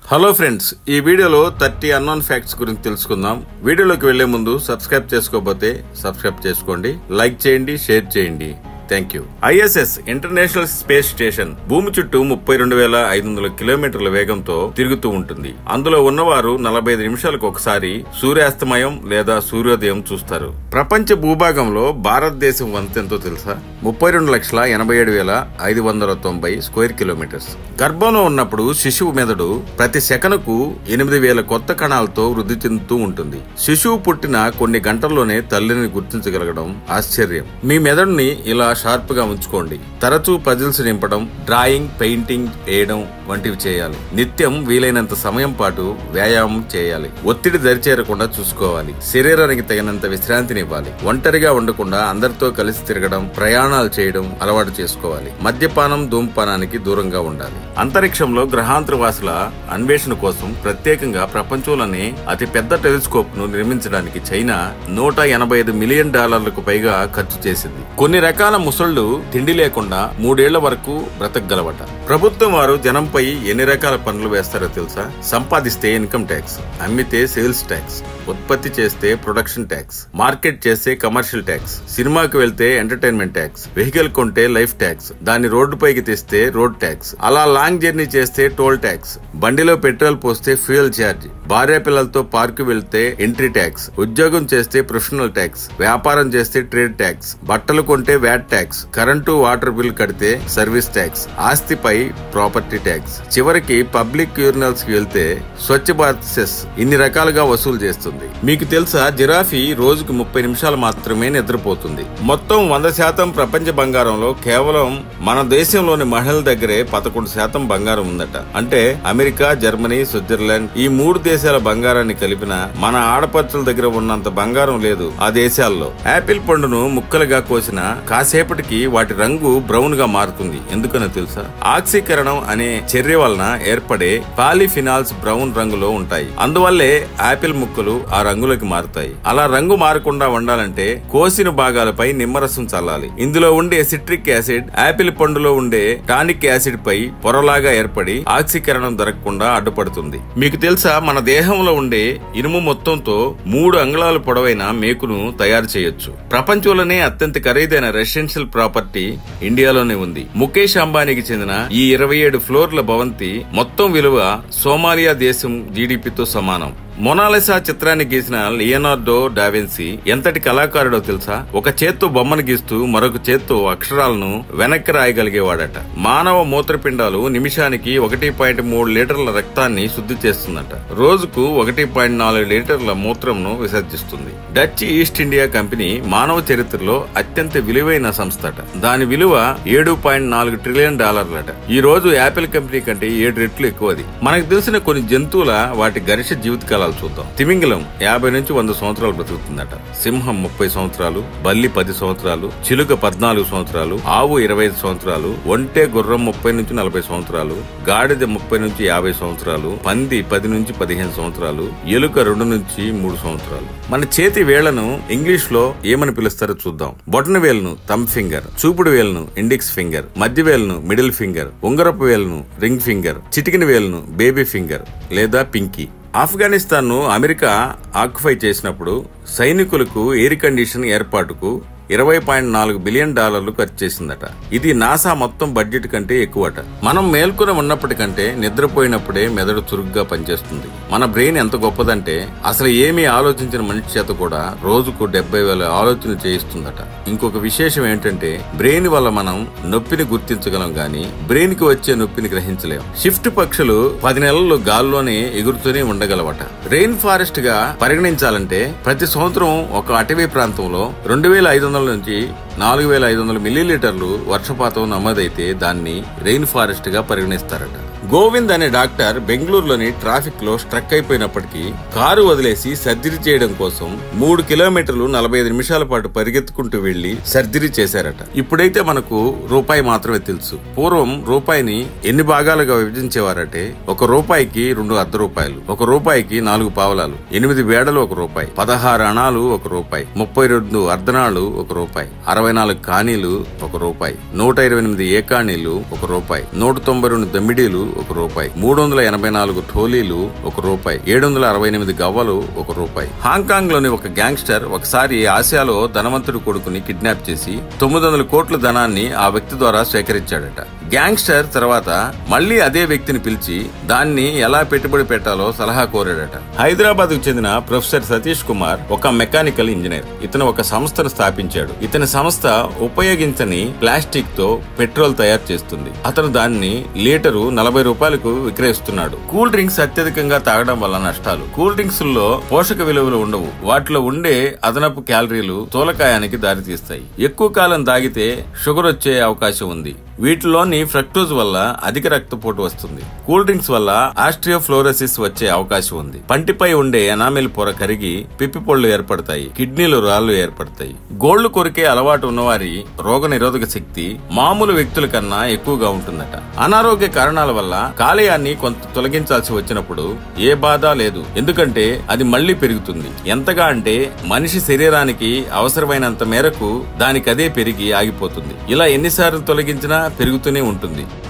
hello friends ఈ వీడియోలో thirty unknown facts గురించి తెలుసుకుందాం వీడియోలోకి వెళ్లే ముందు సబ్స్క్రైబ్ చేసుకోకపోతే సబ్స్క్రైబ్ చేసుకోండి లైక్ చేయండి షేర్ చేయండి thank you ISS international space station భూమి చుట్టూ ముప్పై రెండు వేల ఐదు వందల కిలోమీటర్ల వేగంతో తిరుగుతూ ఉంటుంది అందులో ఉన్నవారు నలభై ఐదు నిమిషాలకు ఒకసారి సూర్యాస్తమయం లేదా సూర్యోదయం చూస్తారు ప్రపంచ భూభాగంలో భారతదేశం వంతెంతో తెలుసా ముప్పై రెండు లక్షల ఎనభై ఏడు వేల ఐదు వందల తొంభై స్క్వేర్ కిలోమీటర్స్ గర్భంలో ఉన్నప్పుడు శిశువు మెదడు ప్రతి సెకనుకు ఎనిమిది వేల కొత్త కణాలతో వృద్ధి చెందుతూ ఉంటుంది శిశువు పుట్టిన కొన్ని గంటల్లోనే తల్లిని గుర్తించగలగడం ఆశ్చర్యం మీ మెదడుని ఇలా షార్ప్ గా ఉంచుకోండి తరచూ పజిల్స్ నింపడం డ్రాయింగ్ పెయింటింగ్ వేయడం వంటివి చేయాలి నిత్యం వీలైనంత సమయం పాటు వ్యాయామం చేయాలి ఒత్తిడి దరిచేరకుండా చూసుకోవాలి శరీరానికి తగినంత విశ్రాంతిని ఇవ్వాలి ఒంటరిగా ఉండకుండా అందరితో కలిసి తిరగడం ప్రయాణాలు చేయడం అలవాటు చేసుకోవాలి మద్యపానం ధూమపానానికి దూరంగా ఉండాలి అంతరిక్షంలో గ్రహాంతర వాసుల అన్వేషణ కోసం ప్రత్యేకంగా ప్రపంచంలోనే అతి పెద్ద టెలిస్కోప్ ను నిర్మించడానికి చైనా నూట ఎనభై ఐదు మిలియన్ డాలర్లకు పైగా ఖర్చు చేసింది కొన్ని రకాల ముసళ్లు తిండి లేకుండా మూడేళ్ల వరకు బ్రతకగలవట ప్రభుత్వం వారు జనంపై ఎన్ని రకాల పనులు వేస్తారో తెలుసా సంపాదిస్తే ఇన్కమ్ ట్యాక్స్ అమ్మితే సేల్స్ ట్యాక్స్ ఉత్పత్తి చేస్తే ప్రొడక్షన్ ట్యాక్స్ మార్కెట్ చేస్తే కమర్షియల్ ట్యాక్స్ సినిమాకి వెళ్తే ఎంటర్టైన్మెంట్ ట్యాక్స్ వెహికల్ కొంటే లైఫ్ ట్యాక్స్ దాన్ని రోడ్డుపైకి తెస్తే రోడ్ ట్యాక్స్ అలా లాంగ్ జర్నీ చేస్తే టోల్ ట్యాక్స్ బండిలో పెట్రోల్ పోస్తే ఫ్యూయల్ ఛార్జ్ భార్య పిల్లలతో పార్కు వెళ్తే ఎంట్రీ ట్యాక్స్ ఉద్యోగం చేస్తే ప్రొఫెషనల్ ట్యాక్స్ వ్యాపారం చేస్తే ట్రేడ్ ట్యాక్స్ బట్టలు కొంటే VAT tax current water bill కడితే సర్వీస్ ట్యాక్స్ ఆస్తిపై ప్రాపర్టీ ట్యాక్స్ చివరికి పబ్లిక్ యూరినల్స్ కి వెళ్తే స్వచ్ఛ భారత్ సెస్ ఇన్ని రకాలుగా వసూలు చేస్తుంది మీకు తెలుసా జిరాఫీ రోజుకు ముప్పై నిమిషాలు మాత్రమే నిద్రపోతుంది మొత్తం వంద శాతం ప్రపంచ బంగారంలో కేవలం మన దేశంలోని మహిళల దగ్గరే పదకొండు శాతం బంగారం ఉందట అంటే అమెరికా జర్మనీ స్విట్జర్లాండ్ ఈ మూడు దేశాల బంగారాన్ని కలిపిన మన ఆడపడుచుల దగ్గర ఉన్నంత బంగారం లేదు ఆ దేశాల్లో యాపిల్ పండును ముక్కలుగా కోసిన కాసేపటికి వాటి రంగు బ్రౌన్ గా మారుతుంది ఎందుకనో తెలుసా ఆక్సీకరణం అనే చర్య వలన ఏర్పడే పాలిఫినాల్స్ బ్రౌన్ రంగులో ఉంటాయి అందువల్లే యాపిల్ ముక్కలు ఆ రంగులోకి మారుతాయి అలా రంగు మారకుండా ఉండాలంటే కోసిన భాగాలపై నిమ్మరసం చల్లాలి ఇందులో ఉండే సిట్రిక్ యాసిడ్ యాపిల్ పండులో ఉండే టానిక్ యాసిడ్ పై పొరలాగా ఏర్పడి ఆక్సీకరణం దొరకకుండా అడ్డుపడుతుంది మీకు తెలుసా మన దేహంలో ఉండే ఇనుము మొత్తంతో మూడు అంగుళాలు పొడవైన మేకును తయారు చేయొచ్చు ప్రపంచంలోనే అత్యంత ఖరీదైన రెసిడెన్షియల్ ప్రాపర్టీ ఇండియాలోనే ఉంది ముఖేష్ అంబానీకి చెందిన ఈ ఇరవై ఏడు ఫ్లోర్ల భవంతి మొత్తం విలువ సోమాలియా దేశం జీడిపితో సమానం మొనాలిసా చిత్రాన్ని గీసిన లియనార్డో డావెన్సీ ఎంతటి కళాకారుడో తెలుసా ఒక చేత్తో బొమ్మను గీస్తూ మరొక చేత్తో అక్షరాలను వెనక్కి రాయగలిగేవాడట మానవ మూత్రపిండాలు నిమిషానికి ఒకటి పాయింట్ మూడు లీటర్ల రక్తాన్ని శుద్ధి చేస్తుందట రోజుకు ఒకటి పాయింట్ నాలుగు లీటర్ల మూత్రంను విసర్జిస్తుంది డచ్ ఈస్ట్ ఇండియా కంపెనీ మానవ చరిత్రలో అత్యంత విలువైన సంస్థట దాని విలువ ఏడు పాయింట్ నాలుగు ట్రిలియన్ డాలర్లట ఈ రోజు యాపిల్ కంపెనీ కంటే ఏడు రెట్లు ఎక్కువది మనకు తెలిసిన కొన్ని జంతువుల వాటి గరిష్ట జీవితకాలాలు చూద్దాం తిమింగలం యాభై నుంచి వంద సంవత్సరాలు బ్రతుకుతుందట సింహం ముప్పై సంవత్సరాలు బల్లి పది సంవత్సరాలు చిలుక పద్నాలుగు సంవత్సరాలు ఆవు ఇరవై ఐదు సంవత్సరాలు ఒంటె గుర్రం ముప్పై నుంచి నలభై సంవత్సరాలు గాడిద ముప్పై నుంచి యాభై సంవత్సరాలు పంది పది నుంచి పదిహేను సంవత్సరాలు ఎలుక రెండు నుంచి మూడు సంవత్సరాలు మన చేతి వేళ్లను ఇంగ్లీష్ లో ఏమని పిలుస్తారో చూద్దాం బొటన వేలును థమ్ ఫింగర్ చూపుడు వేలును ఇండెక్స్ ఫింగర్ మధ్య వేలును మిడిల్ ఫింగర్ ఉంగరపు వేలును రింగ్ ఫింగర్ చిటికిన వేలును బేబీ ఫింగర్ లేదా పింకీ ఆఫ్ఘనిస్తాన్ ను అమెరికా ఆక్యుపై చేసినప్పుడు సైనికులకు ఎయిర్ కండిషన్ ఏర్పాటుకు ఇరవై పాయింట్ నాలుగు బిలియన్ డాలర్లు ఖర్చు చేసిందట ఇది నాసా మొత్తం బడ్జెట్ కంటే ఎక్కువట మనం మేల్కొని ఉన్నప్పటికంటే నిద్రపోయినప్పుడే మెదడు చురుగ్గా పనిచేస్తుంది మన బ్రెయిన్ ఎంత గొప్పదంటే అసలు ఏమీ ఆలోచించిన మనిషి చేత కూడా రోజుకు డెబ్బై వేల ఆలోచనలు చేయిస్తుందట ఇంకొక విశేషం ఏంటంటే బ్రెయిన్ వల్ల మనం నొప్పిని గుర్తించగలం గాని బ్రెయిన్ కి వచ్చే నొప్పిని గ్రహించలేం షిఫ్ట్ పక్షులు పది నెలలు గాల్లోనే ఎగురుతూనే ఉండగలవట రెయిన్ ఫారెస్ట్ గా పరిగణించాలంటే ప్రతి సంవత్సరం ఒక అటవీ ప్రాంతంలో రెండు వేల ఐదు వందల నుంచి నాలుగు వేల ఐదు వందల మిల్లీలీటర్లు వర్షపాతం నమోదైతే దాన్ని రెయిన్ ఫారెస్ట్ గా పరిగణిస్తారట గోవింద్ అనే డాక్టర్ బెంగళూరులోని ట్రాఫిక్ లో స్ట్రక్ అయిపోయినప్పటికీ కారు వదిలేసి సర్జరీ చేయడం కోసం మూడు కిలోమీటర్లు నలభై ఐదు నిమిషాల పాటు పరిగెత్తుకుంటూ వెళ్లి సర్జరీ చేశారట ఇప్పుడైతే మనకు రూపాయి మాత్రమే తెలుసు పూర్వం రూపాయిని ఎన్ని భాగాలుగా విభజించేవారంటే ఒక రూపాయికి రెండు అర్ధ రూపాయలు ఒక రూపాయికి నాలుగు పావలాలు ఎనిమిది వేడలు ఒక రూపాయి పదహారు అణాలు ఒక రూపాయి ముప్పై రెండు అర్ధనాలు ఒక రూపాయి అరవై నాలుగు కాణీలు ఒక రూపాయి నూట ఇరవై ఎనిమిది ఏకాణీలు ఒక రూపాయి నూట తొంభై రెండు దమ్మిడీలు ఒక రూపాయి మూడు వందల ఎనభై నాలుగు ఠోలీలు ఒక రూపాయి ఏడు వందల అరవై ఎనిమిది గవ్వలు ఒక రూపాయి హాంకాంగ్ లోని ఒక గ్యాంగ్స్టర్ ఒకసారి ఆసియాలో ధనవంతుడి కొడుకుని కిడ్నాప్ చేసి తొమ్మిది వందల కోట్ల ధనాన్ని ఆ వ్యక్తి ద్వారా సేకరించాడట గ్యాంగ్స్టర్ తర్వాత మళ్ళీ అదే వ్యక్తిని పిలిచి దాన్ని ఎలా పెట్టుబడి పెట్టాలో సలహా కోరాడట హైదరాబాద్ కు చెందిన ప్రొఫెసర్ సతీష్ కుమార్ ఒక మెకానికల్ ఇంజనీర్ ఇతను ఒక సంస్థను స్థాపించాడు ఇతని సంస్థ ఉపయోగించని ప్లాస్టిక్ తో పెట్రోల్ తయారు చేస్తుంది అతను దాన్ని లీటరు నలభై రూపాయలకు విక్రయిస్తున్నాడు కూల్ డ్రింక్స్ అత్యధికంగా తాగడం వల్ల నష్టాలు కూల్ డ్రింక్స్ లో పోషక విలువలు ఉండవు వాటిలో ఉండే అదనపు క్యాలరీలు తోలకాయానికి దారితీస్తాయి ఎక్కువ కాలం తాగితే షుగర్ వచ్చే అవకాశం ఉంది వీటిలోని ఫ్రక్టోజ్ వల్ల అధిక రక్తపోటు వస్తుంది కూల్ డ్రింక్స్ వల్ల ఆస్ట్రియోఫ్లోరసిస్ వచ్చే అవకాశం ఉంది పంటిపై ఉండే ఎనామిల్ పొర కరిగి పిప్పిపొళ్లు ఏర్పడతాయి కిడ్నీలు రాళ్లు ఏర్పడతాయి గోళ్లు కొరికే అలవాటు ఉన్నవారి రోగ నిరోధక శక్తి మామూలు వ్యక్తుల కన్నా ఎక్కువగా ఉంటుందట అనారోగ్య కారణాల వల్ల కాలేయాన్ని కొంత తొలగించాల్సి వచ్చినప్పుడు ఏ బాధ లేదు ఎందుకంటే అది మళ్లీ పెరుగుతుంది ఎంతగా అంటే మనిషి శరీరానికి అవసరమైనంత మేరకు దానికదే పెరిగి ఆగిపోతుంది ఇలా ఎన్నిసార్లు తొలగించినా పెరుగుతూనే ఉంటుంది